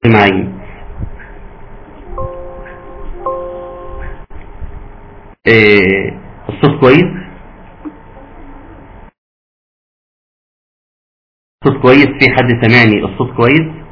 اجتماعيين إيه الصوت كويس الصوت كويس في حد سمعني الصوت كويس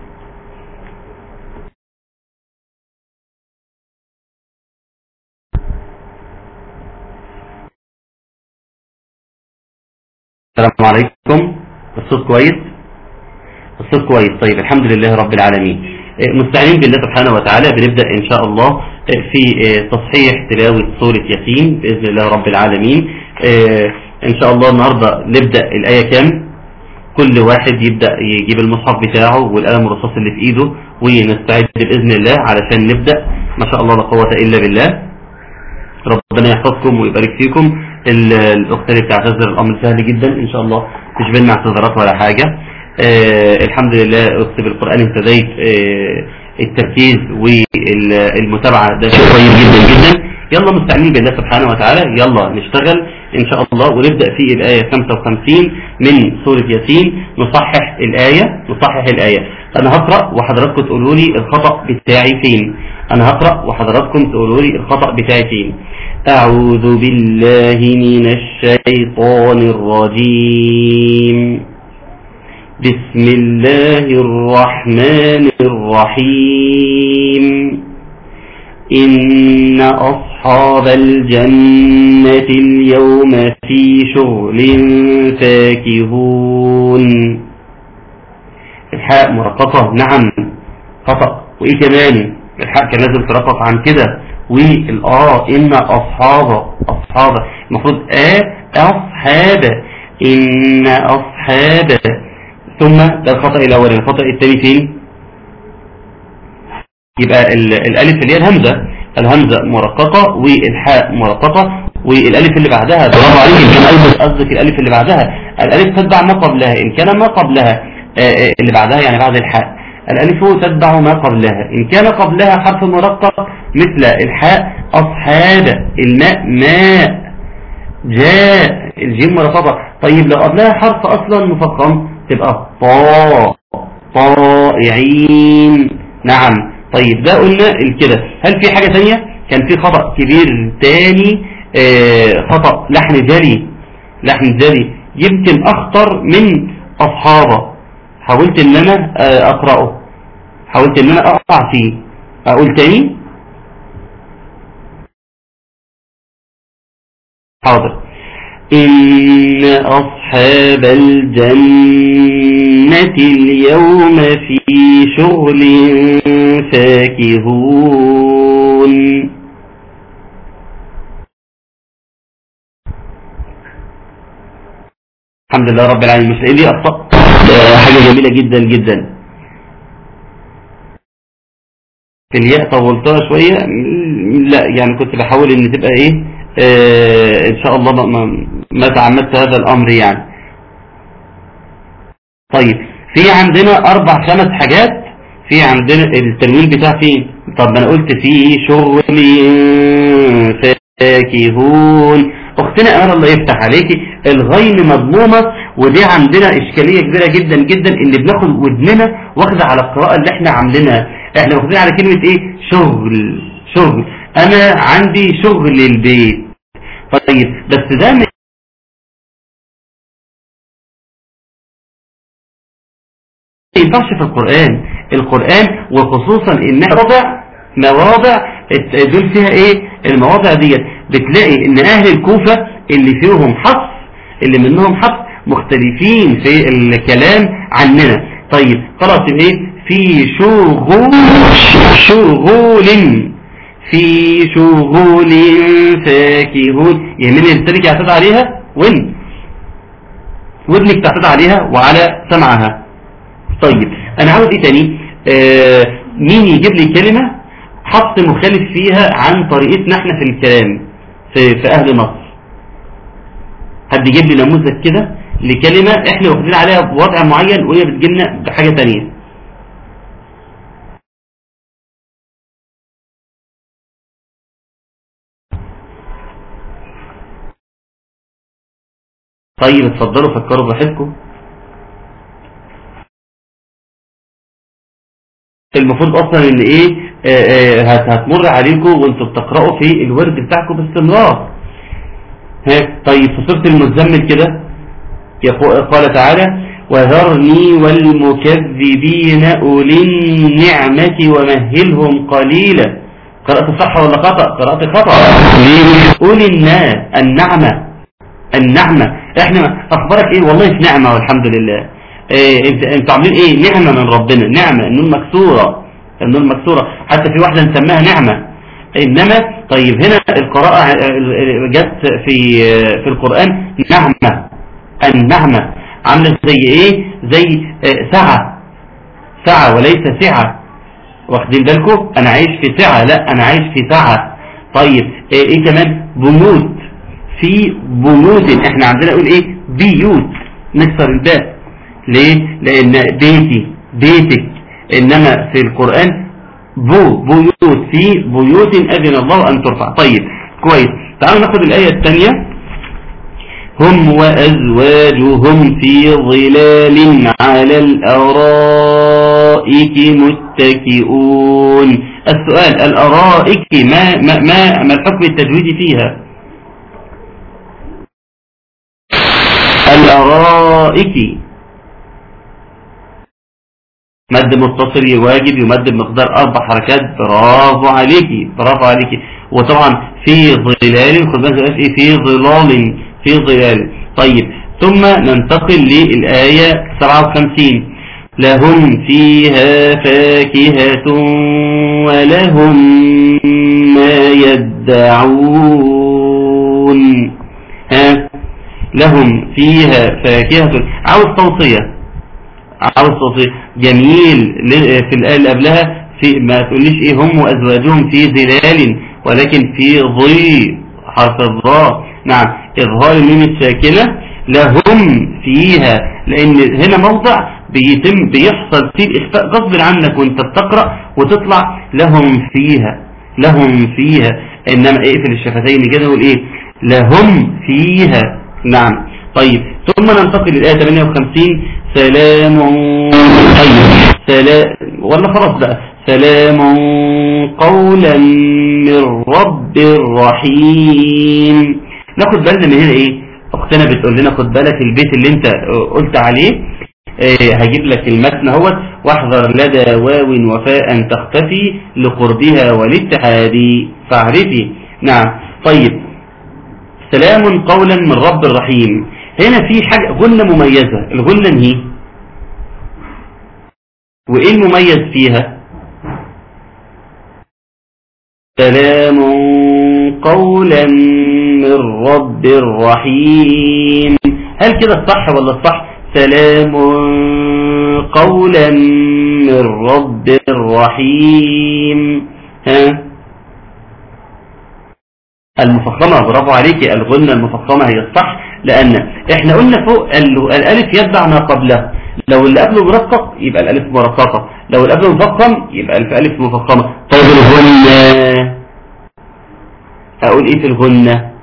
السلام عليكم الصوت كويس الصوت كويس طيب الحمد لله رب العالمين مستعين بالله سبحانه وتعالى بنبدأ إن شاء الله في تصحيح تلاوة سورة ياسين بإذن الله رب العالمين إن شاء الله النهاردة نبدأ الآية كام كل واحد يبدأ يجيب المصحف بتاعه والقلم الرصاص اللي في إيده ونستعد بإذن الله علشان نبدأ ما شاء الله لا قوة إلا بالله ربنا يحفظكم ويبارك فيكم الاخت اللي بتعتذر الامر سهل جدا ان شاء الله مش بينا اعتذارات ولا حاجة آه الحمد لله اخت بالقرآن ابتديت آه التركيز والمتابعة ده شيء طيب جدا جدا يلا مستعينين بالله سبحانه وتعالى يلا نشتغل ان شاء الله ونبدأ في الآية 55 من سورة ياسين نصحح الآية نصحح الآية انا هقرأ وحضراتكم تقولوا لي الخطأ بتاعي فين انا هقرأ وحضراتكم تقولوا لي الخطأ بتاعي فين أعوذ بالله من الشيطان الرجيم بسم الله الرحمن الرحيم إن أصحاب الجنة اليوم في شغل فاكهون الحاء مرققة نعم خطأ وإيه كمان الحاء كان لازم ترقق عن كده والآه إن أصحاب أصحاب المفروض آ أصحاب إن أصحاب ثم ده الخطأ الأول الخطأ الثاني فين يبقى الألف اللي هي الهمزة الهمزة مرققة والحاء مرققة والألف اللي بعدها برافو عليك إن كان أيضا قصدك الألف اللي بعدها الألف تتبع ما قبلها إن كان ما قبلها اللي بعدها يعني بعد الحاء الألف تتبع ما قبلها إن كان قبلها حرف مرقق مثل الحاء أصحاب الماء ماء جاء الجيم مرققة طيب لو قبلها حرف أصلا مفخم تبقى طاء طائعين نعم طيب ده قلنا الكده هل في حاجة تانية كان في خطأ كبير تاني آه خطأ لحن جلي لحن جلي يمكن أخطر من أصحابه حاولت ان انا اقرأه حاولت ان انا اقع فيه اقول تاني حاضر إن أصحاب الجنة اليوم في شغل فاكهون الحمد لله رب العالمين مش لي أخطأ حاجة جميلة جدا جدا في الياء طولتها شوية لا يعني كنت بحاول ان تبقى ايه آه ان شاء الله ما, ما تعمدت هذا الامر يعني طيب في عندنا اربع خمس حاجات في عندنا التنوين بتاع فين طب انا قلت في شغل فاكهون اختنا امال الله يفتح عليكي الغين مضمومة ودي عندنا اشكالية كبيرة جدا جدا ان بناخد ودننا واخدة على القراءة اللي احنا عاملينها احنا واخدين على كلمة ايه شغل شغل انا عندي شغل البيت طيب بس ده ما ينفعش في القرآن القرآن وخصوصا ان مواضع مواضع دول فيها ايه المواضع ديت بتلاقي ان اهل الكوفة اللي فيهم حفظ اللي منهم حفظ مختلفين في الكلام عننا طيب خلاص ايه في شغل شغول في شغول فاكهون يهمني الانسان يعتد عليها وين ودنك تعتد عليها وعلى سمعها طيب انا عاوز ايه تاني آه مين يجيب لي كلمة حط مخالف فيها عن طريقتنا احنا في الكلام في, في اهل مصر حد يجيب لي نموذج كده لكلمة احنا واخدين عليها بوضع معين وهي بتجيلنا بحاجة تانية طيب اتفضلوا فكروا براحتكم المفروض اصلا ان ايه آه، آه، هت- هتمر عليكم وانتوا بتقرأوا في الورد بتاعكم باستمرار ها طيب في سورة المزمل كده يقو- قال تعالى وذرني والمكذبين أولي النعمة ومهلهم قليلا قرأت صح ولا خطأ قرأت خطأ ليه أولي الناس النعمة النعمة احنا اخبارك ايه والله في نعمة والحمد لله إيه انت انتوا عاملين ايه نعمة من ربنا نعمة النون مكسورة النون مكسورة حتى في واحدة نسميها نعمة انما طيب هنا القراءة آه، جت في في القرآن نعمة النعمة عاملة زي ايه زي آه، سعة سعة وليس سعة واخدين بالكم انا عايش في سعة لا انا عايش في سعة طيب ايه, إيه كمان بيوت في بيوت احنا عندنا نقول ايه بيوت نكسر الباء ليه لان بيتي بيتك انما في القرآن بو بيوت في بيوت اذن الله ان ترفع طيب كويس تعالوا ناخد الاية الثانية هم وأزواجهم في ظلال على الأرائك متكئون السؤال الأرائك ما, ما, ما, ما الحكم التجويدي فيها الأرائك مد متصل واجب يمد بمقدار أربع حركات برافو عليكي برافو عليكي وطبعا في ظلال خد بالك دلوقتي ايه في ظلال في ظلال طيب ثم ننتقل للآية 57 لهم فيها فاكهة ولهم ما يدعون ها لهم فيها فاكهة عاوز توصية عاوز توصية جميل ل- في الآية اللي قبلها في ما تقوليش ايه هم وأزواجهم في ظلال ولكن في ظي حرف الظاء نعم إظهار الميم الساكنة لهم فيها لأن هنا موضع بيتم بيحصل فيه الإخفاء غصب عنك وانت بتقرأ وتطلع لهم فيها لهم فيها إنما اقفل الشفتين كده وقول ايه لهم فيها نعم طيب ثم ننتقل للآية 58 سلام طيب سلام ولا خلاص بقى سلام قولا من رب رحيم ناخد بالنا من هنا ايه اختنا بتقول لنا خد بالك البيت اللي انت قلت عليه آه، هجيب لك المتن اهوت واحذر لدى واو وفاء تختفي لقربها والاتحاد فاعرفي نعم طيب سلام قولا من رب الرحيم هنا في حاجة غنة مميزة الغنة هي وايه المميز فيها سلام قولا من رب رحيم هل كده الصح ولا الصح سلام قولا من رب رحيم ها المفخمة برافو عليك الغنة المفخمة هي الصح لأن احنا قلنا فوق ال- الألف يتبع ما قبله لو اللي قبله مرقق يبقى الألف مرققة لو اللي قبله مفخم يبقى الف ألف مفخمة طيب الغنة أقول إيه في الغنة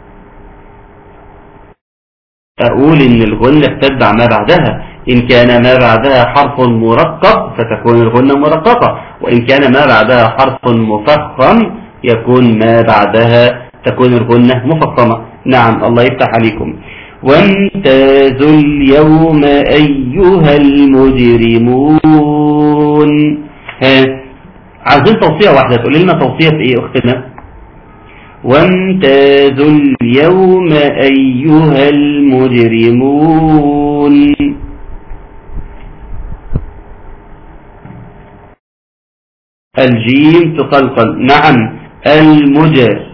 أقول إن الغنة تتبع ما بعدها إن كان ما بعدها حرف مرقق فتكون الغنة مرققة وإن كان ما بعدها حرف مفخم يكون ما بعدها تكون الغنة مفخمة نعم الله يفتح عليكم وامتازوا اليوم أيها المجرمون ها عايزين توصية واحدة تقول لنا توصية في ايه اختنا وامتازوا اليوم أيها المجرمون الجيم تقلقل نعم المج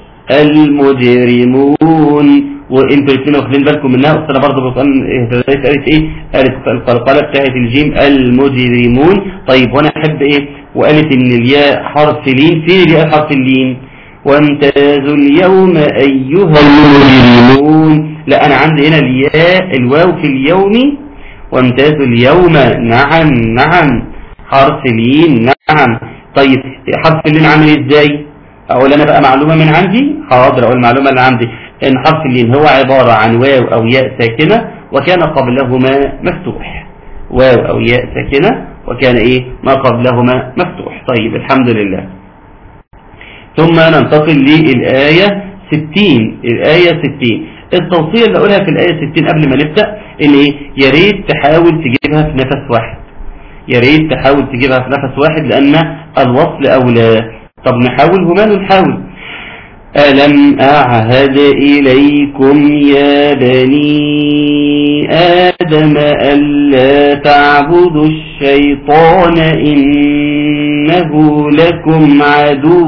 المجرمون وانتوا الاثنين واخدين بالكم منها بس انا برضه بقول قالت ايه قالت القلقله بتاعت الجيم المجرمون طيب وانا احب ايه وقالت ان الياء حرف لين فين الياء حرف اللين وامتازوا اليوم ايها المجرمون لا انا عندي هنا الياء الواو في اليوم وامتازوا اليوم نعم نعم حرف لين نعم طيب حرف اللين عامل ازاي اقول انا بقى معلومة من عندي حاضر اقول المعلومة اللي عندي ان حرف اللين هو عبارة عن واو او ياء ساكنة وكان قبلهما مفتوح واو او ياء ساكنة وكان إيه ما قبلهما مفتوح طيب الحمد لله ثم ننتقل للآية 60 الآية 60 التوصية اللي أقولها في الآية 60 قبل ما نبدأ إن إيه يا ريت تحاول تجيبها في نفس واحد يا ريت تحاول تجيبها في نفس واحد لأن الوصل أولى طب نحاول وما نحاول ألم أعهد إليكم يا بني آدم ألا تعبدوا الشيطان إنه لكم عدو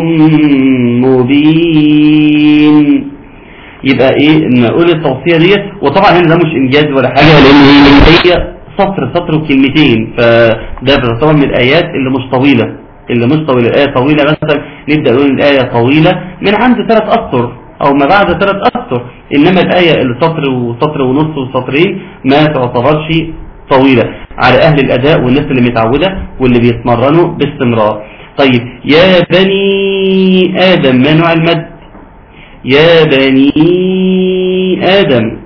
مبين يبقى ايه نقول التوصية ديت وطبعا هنا ده مش انجاز ولا حاجة لان هي سطر سطر وكلمتين فده بيعتبر من الايات اللي مش طويلة اللي مش طويلة الآية طويلة مثلا نبدأ نقول الآية طويلة من عند ثلاث أسطر أو ما بعد ثلاث أسطر إنما الآية اللي سطر وسطر ونص وسطرين ما تعتبرش طويلة على أهل الأداء والناس اللي متعودة واللي بيتمرنوا باستمرار طيب يا بني آدم ما نوع المد يا بني آدم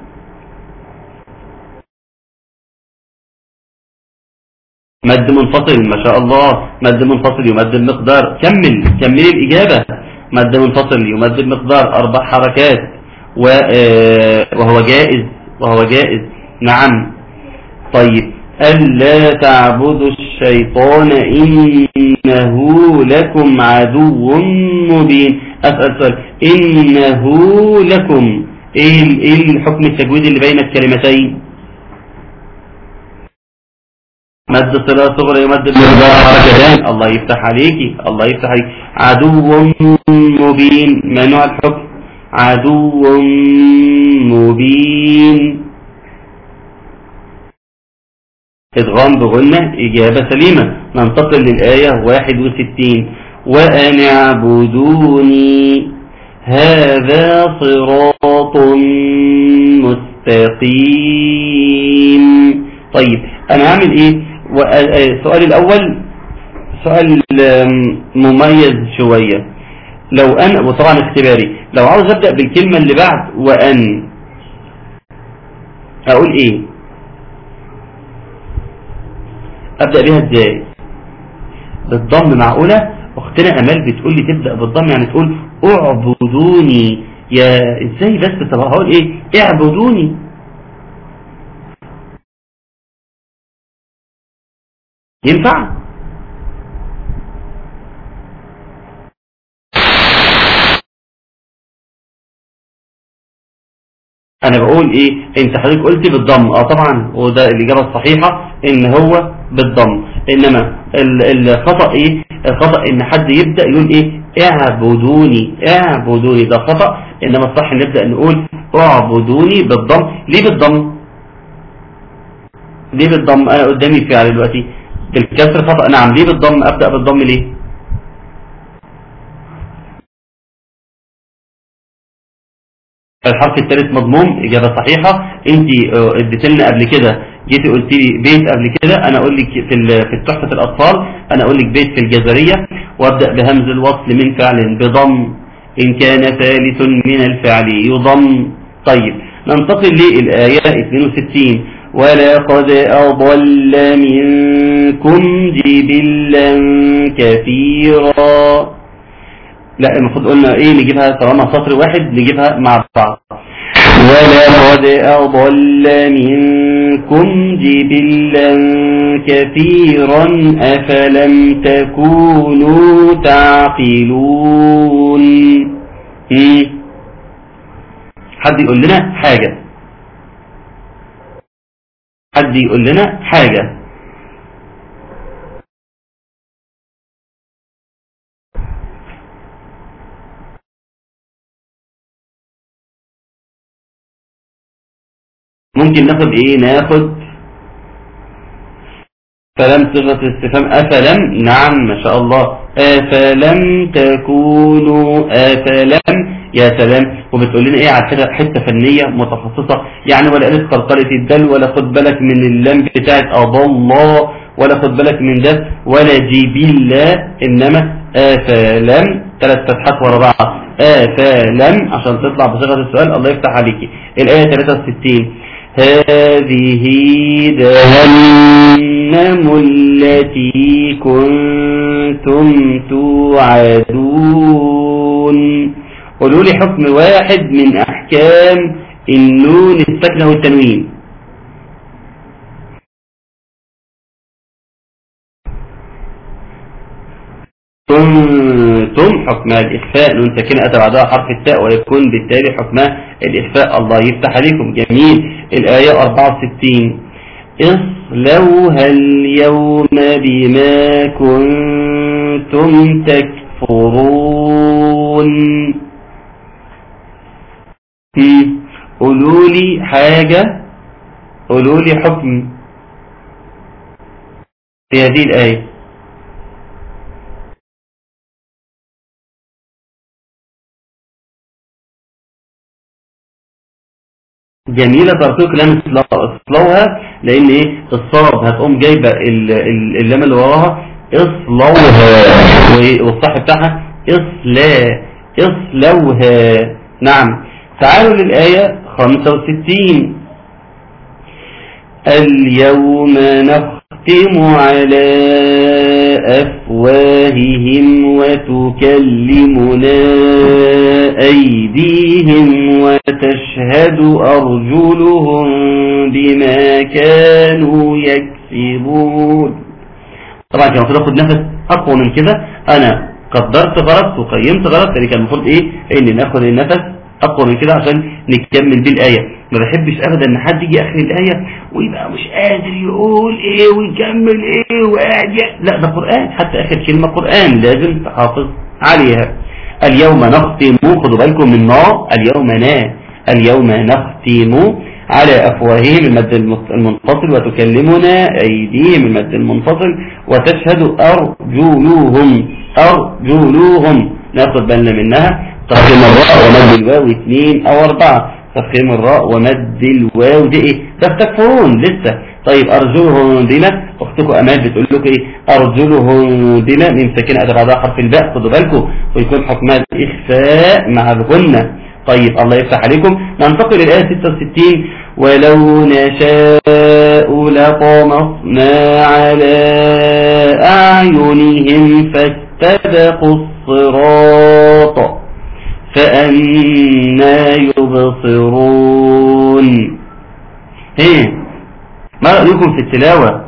مد منفصل ما شاء الله مد منفصل يمد المقدار كمل كمل الإجابة مد منفصل يمد المقدار أربع حركات آه، وهو جائز وهو جائز نعم طيب ألا تعبدوا الشيطان إنه لكم عدو مبين أسأل سؤال إنه لكم إيه, إيه الحكم التجويد اللي بين الكلمتين مد صلة صغرى يمد حركتان الله يفتح عليكي الله يفتح عليك عدو مبين ما نوع الحكم عدو مبين ادغام بغنة إجابة سليمة ننتقل للآية 61 وأن اعبدوني هذا صراط مستقيم طيب أنا هعمل إيه السؤال الأول سؤال مميز شوية لو أن وطبعا اختباري لو عاوز أبدأ بالكلمة اللي بعد وأن أقول إيه أبدأ بها إزاي بالضم معقولة أختنا أمال بتقول لي تبدأ بالضم يعني تقول اعبدوني يا إزاي بس طب هقول إيه اعبدوني ينفع انا بقول ايه انت حضرتك قلت بالضم اه طبعا وده الاجابه الصحيحه ان هو بالضم انما الخطا ايه الخطا ان حد يبدا يقول ايه اعبدوني اعبدوني ده خطا انما الصح نبدا نقول اعبدوني بالضم ليه بالضم ليه بالضم انا قدامي فعل دلوقتي بالكسر خطأ نعم ليه بالضم أبدأ بالضم ليه الحرف الثالث مضموم إجابة صحيحة انت آه، اديت لنا قبل كده جيتي قلت لي بيت قبل كده انا اقول لك في في تحفة الاطفال انا اقول لك بيت في الجزرية وابدأ بهمز الوصل من فعل بضم ان كان ثالث من الفعل يضم طيب ننتقل للآية 62 ولقد أضل منكم جبلا كثيرا لا المفروض قلنا ايه نجيبها طالما سطر واحد نجيبها مع بعض ولقد أضل منكم جبلا كثيرا أفلم تكونوا تعقلون إيه؟ حد يقول لنا حاجة حد يقول لنا حاجة ممكن ناخد ايه ناخد فلم صيغة الاستفهام أفلم نعم ما شاء الله أفلم تكونوا أفلم يا سلام وبتقول لنا ايه على كده حته فنيه متخصصه يعني ولا قالت قلقله الدل ولا خد بالك من اللام بتاعت اضل ولا خد بالك من ده ولا جبلا انما افلم ثلاث فتحات ورا بعض افلم عشان تطلع بصيغه السؤال الله يفتح عليكي الايه 63 هذه جهنم التي كنتم توعدون قولوا لي حكم واحد من أحكام النون السكنة والتنوين كنتم حكمها الإخفاء نون ساكنة أتى بعدها حرف التاء ويكون بالتالي حكمها الإخفاء الله يفتح عليكم جميل الآية 64 اصلوها اليوم بما كنتم تكفرون قولوا لي حاجة قولوا لي حكم في هذه الآية جميلة ترتيق لام اصلوها لان ايه الصاد هتقوم جايبة اللام اللي وراها اصلوها والصح بتاعها اصلا اصلوها نعم تعالوا للآية 65 اليوم نختم على أفواههم وتكلمنا أيديهم وتشهد أرجلهم بما كانوا يكسبون طبعا كان المفروض اخد نفس أقوى من كده أنا قدرت غلط وقيمت غلط يعني كان المفروض إيه إن ناخد النفس أقوى من كده عشان نكمل بالآية ما بحبش أبدا إن حد يجي آخر الآية ويبقى مش قادر يقول إيه ويكمل إيه وقاعد لا ده قرآن حتى آخر كلمة قرآن لازم تحافظ عليها اليوم نختم خدوا بالكم من نار اليوم نا اليوم نختم على أفواههم المد المنفصل وتكلمنا أيديهم المد المنفصل وتشهد أرجلوهم أرجلوهم ناخد بالنا منها تفخيم الراء ومد الواو اثنين او اربعة تفخيم الراء ومد الواو دي ايه ده بتكفرون لسه طيب ارجلهم بما اختكم امال بتقول لكم ايه ارجلهم بما من ساكنه ادى بعدها حرف الباء خدوا بالكم ويكون حكمها الاخفاء مع الغنه طيب الله يفتح عليكم ننتقل للآية 66 ولو نشاء لطمسنا على أعينهم فاستبقوا الصراط فأنا يبصرون ايه ما رأيكم في التلاوة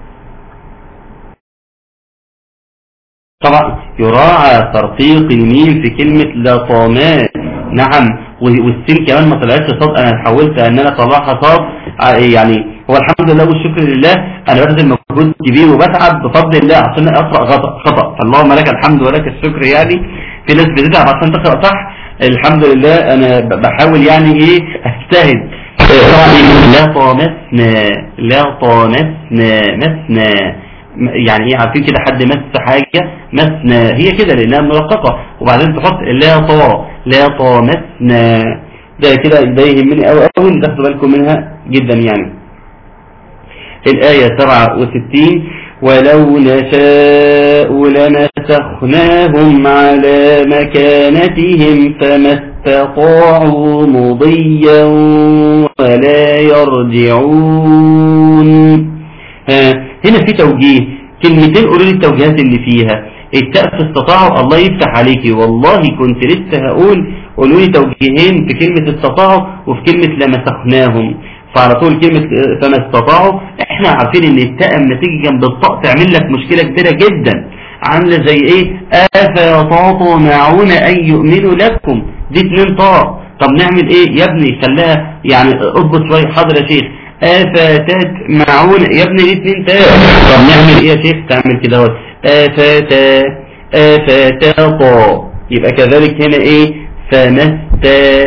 طبعا يراعى ترقيق الميم في كلمة لطامات نعم والسين كمان ما طلعتش صاد انا حاولت ان انا اطلعها صاد يعني هو الحمد لله والشكر لله انا ببذل مجهود كبير وبتعب بفضل الله عشان اقرا خطا فاللهم لك الحمد ولك الشكر يعني في ناس بتتعب عشان تقرأ صح الحمد لله انا بحاول يعني ايه اجتهد لا طامسنا لا طامسنا مسنا يعني ايه عارفين كده حد مس حاجة مسنا هي كده لانها مرققة وبعدين تحط لا طا لا طامسنا ده كده ده يهمني قوي قوي تاخدوا بالكم منها جدا يعني الآية 67 ولو نشاء لمسخناهم على مكانتهم فما استطاعوا مضيا ولا يرجعون ها هنا في توجيه كلمتين قولوا لي التوجيهات اللي فيها التأس استطاعوا الله يفتح عليكي والله كنت لسه هقول قولوا لي توجيهين في كلمة استطاعوا وفي كلمة لمسخناهم فعلى طول كلمة فما استطاعوا احنا عارفين ان التاء لما تيجي جنب الطاء تعمل لك مشكلة كبيرة جدا عاملة زي ايه افيطمعون ان يؤمنوا لكم دي اتنين طاء طب نعمل ايه يا ابني خلاها يعني اضبط شوية حاضر يا شيخ افتات معون يا ابني دي اتنين تاء طب نعمل ايه يا شيخ تعمل كده اهوت افتا افتا طاء يبقى كذلك هنا ايه فمستا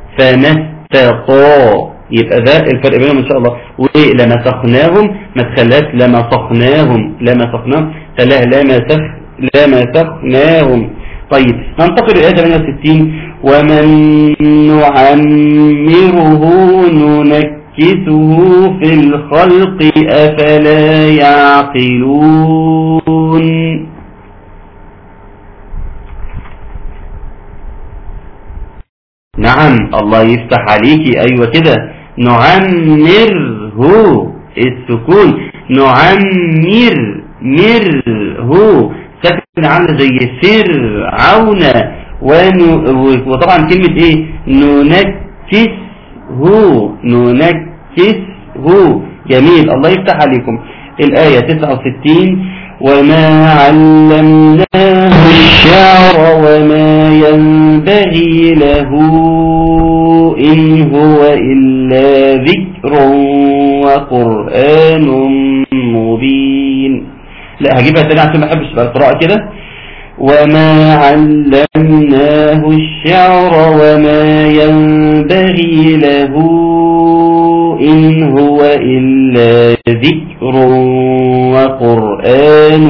فمستقا يبقى ده الفرق بينهم ان شاء الله ولمسخناهم ما تخلاش لمسخناهم لمسخناهم خلاها لمسخ لمسخناهم طيب ننتقل الآية 68 ومن نعمره ننكسه في الخلق أفلا يعقلون نعم الله يفتح عليكي أيوة كده نعمره السكون نعمر مره ساكن عامله زي فرعون ون... وطبعا كلمة ايه ننكسه ننكسه جميل الله يفتح عليكم الآية 69 وما علمناه الشعر وما ينبغي له إن هو إلا ذكر وقرآن مبين لا هجيبها تاني عشان ما احبش بقى القراءة كده وما علمناه الشعر وما ينبغي له إن هو إلا ذكر وقرآن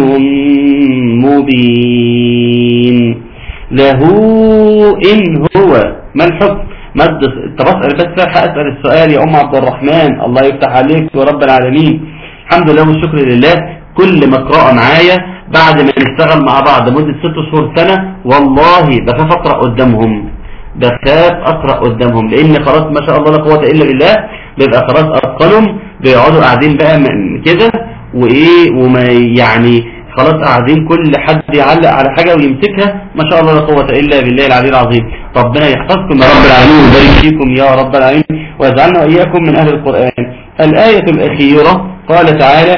مبين له إن هو ما الحكم مد طب اسال بس هسأل السؤال يا أم عبد الرحمن الله يفتح عليك ورب العالمين الحمد لله والشكر لله كل ما اقرأ معايا بعد ما نشتغل مع بعض مدة ست شهور سنة والله بخاف اقرأ قدامهم بخاف اقرأ قدامهم لان خلاص ما شاء الله لا قوة الا بالله بيبقى خلاص اتقنهم بيقعدوا قاعدين بقى من كده وايه وما يعني خلاص قاعدين كل حد يعلق على حاجة ويمسكها ما شاء الله لا قوة الا بالله العلي العظيم ربنا يحفظكم يا رب العالمين ويبارك فيكم يا رب العالمين ويجعلنا واياكم من اهل القرآن الآية الأخيرة قال تعالى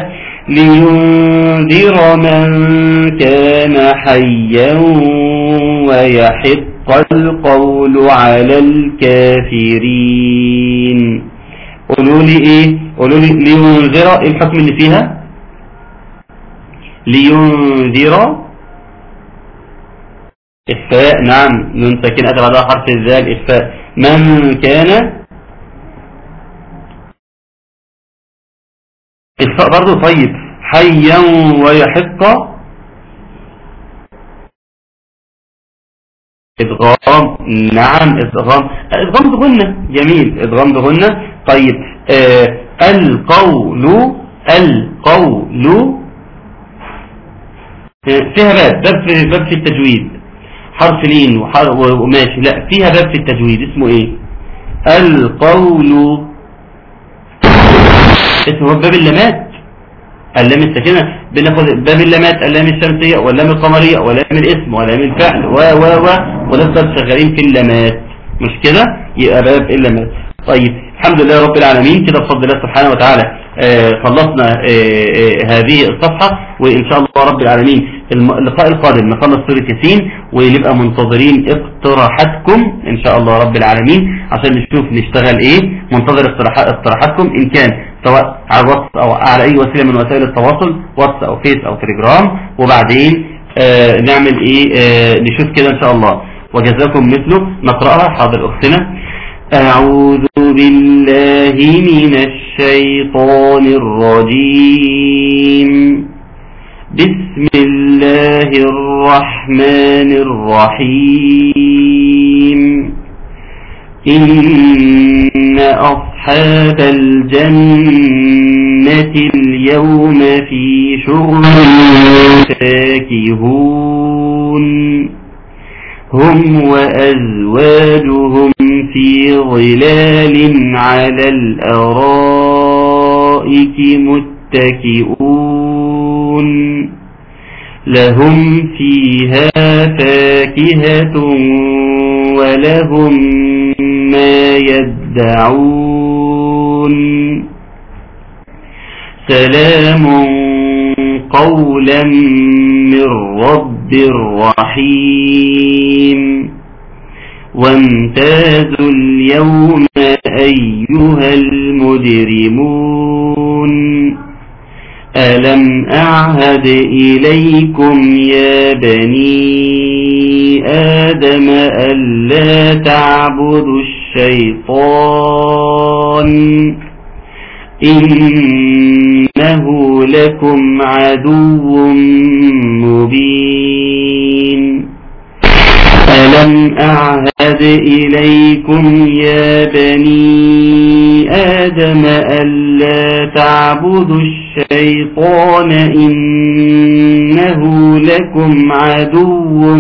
لينذر من كان حيا ويحق القول على الكافرين قولوا لي ايه قولوا لي لينذر ايه الحكم اللي فيها لينذر إخفاء نعم نون ساكن أتى بعدها حرف الذال إخفاء من كان إخفاء برضه طيب حيا ويحق إدغام نعم إدغام إدغام بغنة جميل إدغام بغنة طيب آه القول القول فيها باب باب في, باب في التجويد حرف لين وماشي لا فيها باب في التجويد اسمه ايه القول اسمه باب اللامات اللام الساكنة بناخد باب اللامات اللام الشمسية واللام القمرية واللام الاسم واللام الفعل و و و ونفضل شغالين في اللامات مش كده يبقى باب اللامات طيب الحمد لله رب العالمين كده بفضل الله سبحانه وتعالى آه خلصنا آه آه هذه الصفحة وإن شاء الله رب العالمين اللقاء القادم نخلص سورة ياسين ونبقى منتظرين اقتراحاتكم إن شاء الله رب العالمين عشان نشوف نشتغل إيه منتظر اقتراحاتكم إن كان سواء على الواتس أو على أي وسيلة من وسائل التواصل واتس أو فيس أو تليجرام وبعدين نعمل إيه نشوف كده إن شاء الله وجزاكم مثله نقرأها حاضر أختنا أعوذ بالله من الشيطان الرجيم بسم الله الرحمن الرحيم إن أصحاب الجنة اليوم في شغل فاكهون هم وأزواجهم في ظلال على الأرائك متكئون لهم فيها فاكهة ولهم ما يدعون سلام قولا من رب رحيم وامتازوا اليوم أيها المجرمون ألم أعهد إليكم يا بني آدم ألا تعبدوا الشيطان إنه لكم عدو مبين ألم أعهد إليكم يا بني آدم ألا تعبدوا الشيطان إنه لكم عدو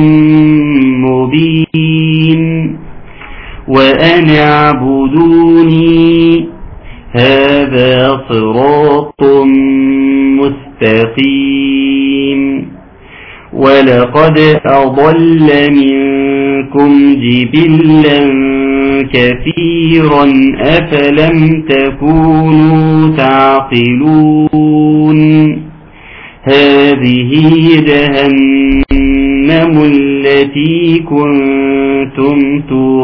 مبين وأن اعبدوني هذا صراط مستقيم ولقد أضل منكم جبلا كثيرا أفلم تكونوا تعقلون هذه جهنم التي كنتم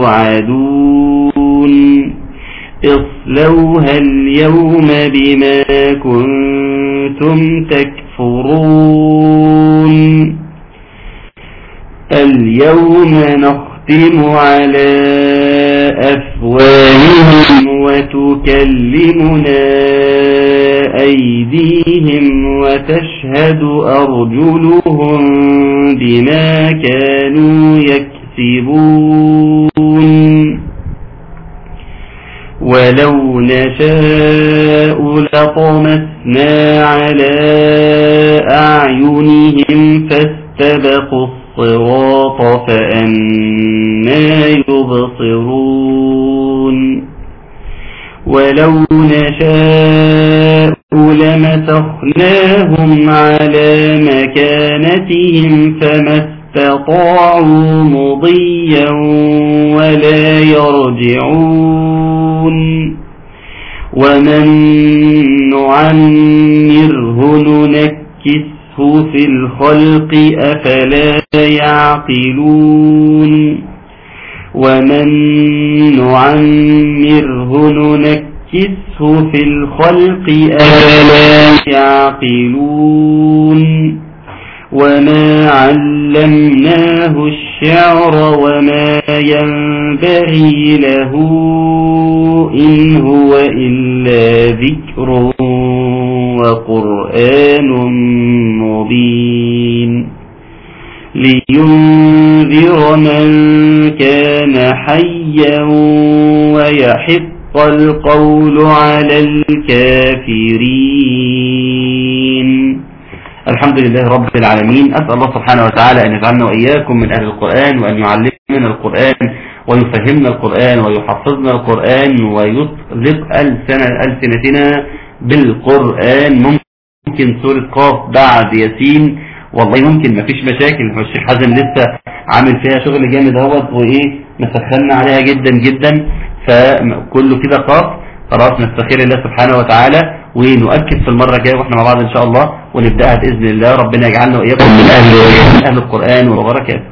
توعدون اصلوها اليوم بما كنتم تكفرون اليوم نختم على أفواههم وتكلمنا أيديهم وتشهد أرجلهم بما كانوا يكسبون ولو نشاء لطمسنا على أعينهم فاستبقوا الصراط فأنا يبصرون ولو نشاء لمسخناهم على مكانتهم فما استطاعوا مضيا ولا يرجعون ومن نعمره ننكسه في الخلق أفلا يعقلون ومن نعمره ننكسه في الخلق أفلا يعقلون وما علمناه الشعر وما ينبغي له إن هو إلا ذكر وقرآن مبين لينذر من كان حيا ويحق القول على الكافرين الحمد لله رب العالمين أسأل الله سبحانه وتعالى أن يجعلنا وإياكم من أهل القرآن وأن يعلمنا القرآن ويفهمنا القرآن ويحفظنا القرآن ويطلق ألسنتنا بالقرآن ممكن سورة قاف بعد ياسين والله ممكن ما فيش مشاكل الشيخ حازم لسه عامل فيها شغل جامد اهوت وايه مسخنا عليها جدا جدا فكله كده قاف خلاص نستخير الله سبحانه وتعالى ونؤكد في المرة الجاية واحنا مع بعض ان شاء الله ونبدأها بإذن الله ربنا يجعلنا وإياكم من أهل, من أهل القرآن وبركاته